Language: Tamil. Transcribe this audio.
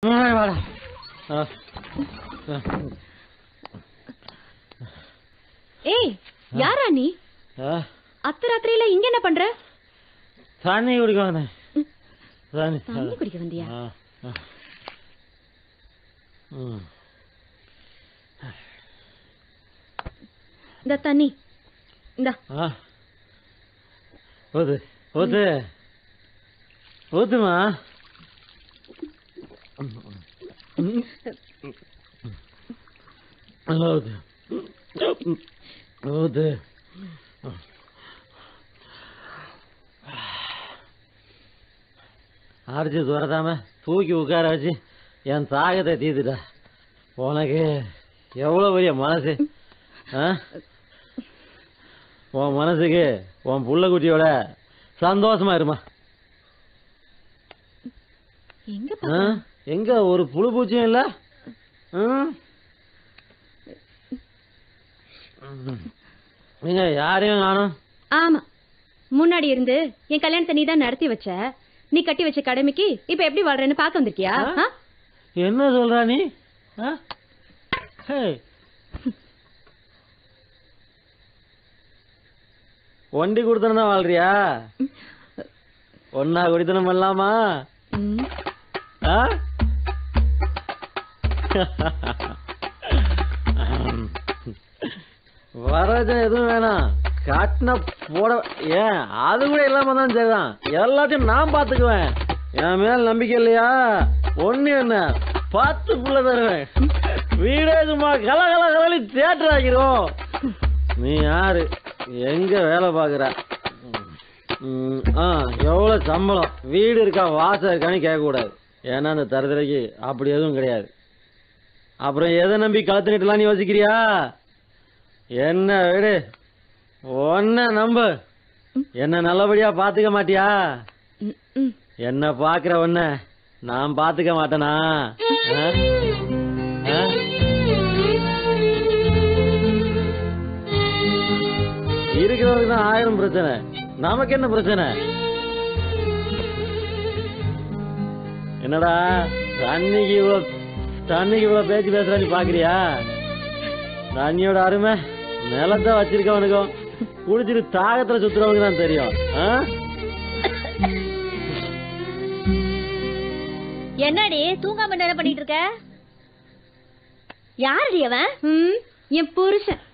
ம், வாடா. ஆ, ஆ, ஏய் யாரா நீ ஆ, அத்த ராத்திரியில இங்க என்ன பண்ற தண்ணி குடிக்க வந்தேன் தண்ணி தண்ணி குடிக்க வந்தியா ஆ, ஆ. ம். இந்த தண்ணி இந்த ஆ. ஊத்து ஊத்து ஊத்துமா ம். நல்லா ஊத்து ஊத்து அடிச்சு துரத்தாம தூக்கி உட்கார வச்சு என் தாகத்தை தீத்துட்டா உனக்கு எவ்வளோ பெரிய மனசு ஆ உன் மனசுக்கு உன் புள்ள குட்டியோட சந்தோஷமா இருமா எங்க ஆ? எங்க ஒரு புழு பூச்சியும் இல்ல ம்? ம். எங்க யாரையும் காணும் ஆமா முன்னாடி இருந்து என் கல்யாணத்தை நீ தான் நடத்தி வச்ச நீ கட்டி வச்ச கடமைக்கு இப்ப எப்படி வாழ்றேன்னு பார்க்க வந்திருக்கியா ஆ? ஆ? என்ன சொல்ற நீ ஆ? ஹேய். ஒண்டி குடுத்தனம் வாழ்றியா ஒன்னா குடித்தனம் பண்ணலாமா ம். ஆ? வரதட்சணை எதுவும் வேணாம் காட்டின போட ஏன் அது கூட இல்லாம தான் சரிதான் எல்லாத்தையும் நான் பாத்துக்குவேன் என் மேல நம்பிக்கை இல்லையா ஒண்ணு என்ன பத்து புள்ள தருவேன் வீடே சும்மா கல கல கலி தேட்டர் ஆக்கிரும் நீ யாரு எங்க வேலை பாக்குற ம், ஆ எவ்வளவு சம்பளம் வீடு இருக்கா வாசல் இருக்கான்னு கேட்க கூடாது ஏன்னா அந்த தரதுரைக்கு அப்படி எதுவும் கிடையாது அப்புறம் எதை நம்பி கழுத்து நிட்டலாம்னு யோசிக்கிறியா என்ன விடு ஒன்ன நம்பு என்ன நல்லபடியா பாத்துக்க மாட்டியா ம், ம். என்ன பாக்குற ஒன்ன நான் பாத்துக்க மாட்டேனா ஆ? ஆ? இருக்கிறவருக்கு தான் ஆயிரம் பிரச்சனை நமக்கு என்ன பிரச்சனை என்னடா தண்ணிக்கு இவ்வளவு தண்ணிக்கு இவ்வளவு பேச்சு பேசுற நீ பாக்குறியா தண்ணியோட அருமை நிலத்தை வச்சிருக்கவனுக்கும் குடிச்சிட்டு தாகத்துல சுத்துறவனுக்கு தான் தெரியும் ஆ? என்னடி தூங்காம என்ன பண்ணிட்டு இருக்க யாரடி அவன் ம், என் புருஷன்